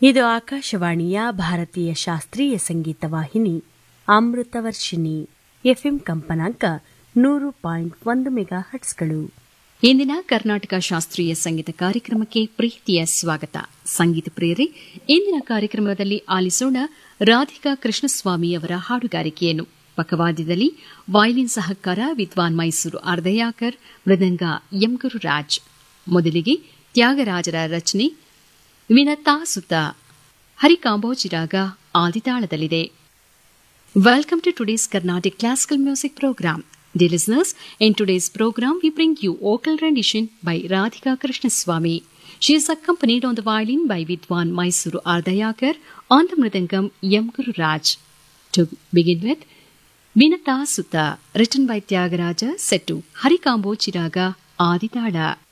ಇದು ಆಕಾಶವಾಣಿಯ ಭಾರತೀಯ ಶಾಸ್ತ್ರೀಯ ಸಂಗೀತ ವಾಹಿನಿ ಅಮೃತವರ್ಷಿಣಿ ಎಫ್ಎಂ ಕಂಪನಾಂಕ ನೂರು ಪಾಯಿಂಟ್ ಒಂದು ಮೆಗಾ ಹಟ್ಸ್ಗಳು ಇಂದಿನ ಕರ್ನಾಟಕ ಶಾಸ್ತ್ರೀಯ ಸಂಗೀತ ಕಾರ್ಯಕ್ರಮಕ್ಕೆ ಪ್ರೀತಿಯ ಸ್ವಾಗತ ಸಂಗೀತ ಪ್ರಿಯರೇ ಇಂದಿನ ಕಾರ್ಯಕ್ರಮದಲ್ಲಿ ಆಲಿಸೋಣ ರಾಧಿಕಾ ಕೃಷ್ಣಸ್ವಾಮಿ ಅವರ ಹಾಡುಗಾರಿಕೆಯನ್ನು ಪಕ್ಕವಾದ್ಯದಲ್ಲಿ ವಯಲಿನ್ ಸಹಕಾರ ವಿದ್ವಾನ್ ಮೈಸೂರು ಅರ್ಧಯಾಕರ್ ಮೃದಂಗ ಎಂ ಗುರುರಾಜ್ ಮೊದಲಿಗೆ ತ್ಯಾಗರಾಜರ ರಚನೆ ವಿನತಾ ಸುತ ಹರಿಕಾಂಬೋಜಿರಾಗ ಆದಿತಾಳದಲ್ಲಿದೆ Welcome to today's Carnatic Classical Music Program. Dear listeners, in today's program we bring you vocal rendition by Radhika Krishnaswamy. She is accompanied on the violin by Vidwan Mysuru Ardayakar, on the mridangam Yam Guru Raj. To begin with, Vinata Sutta, written by Tyagaraja, set to Harikambo Chiraga Aditala.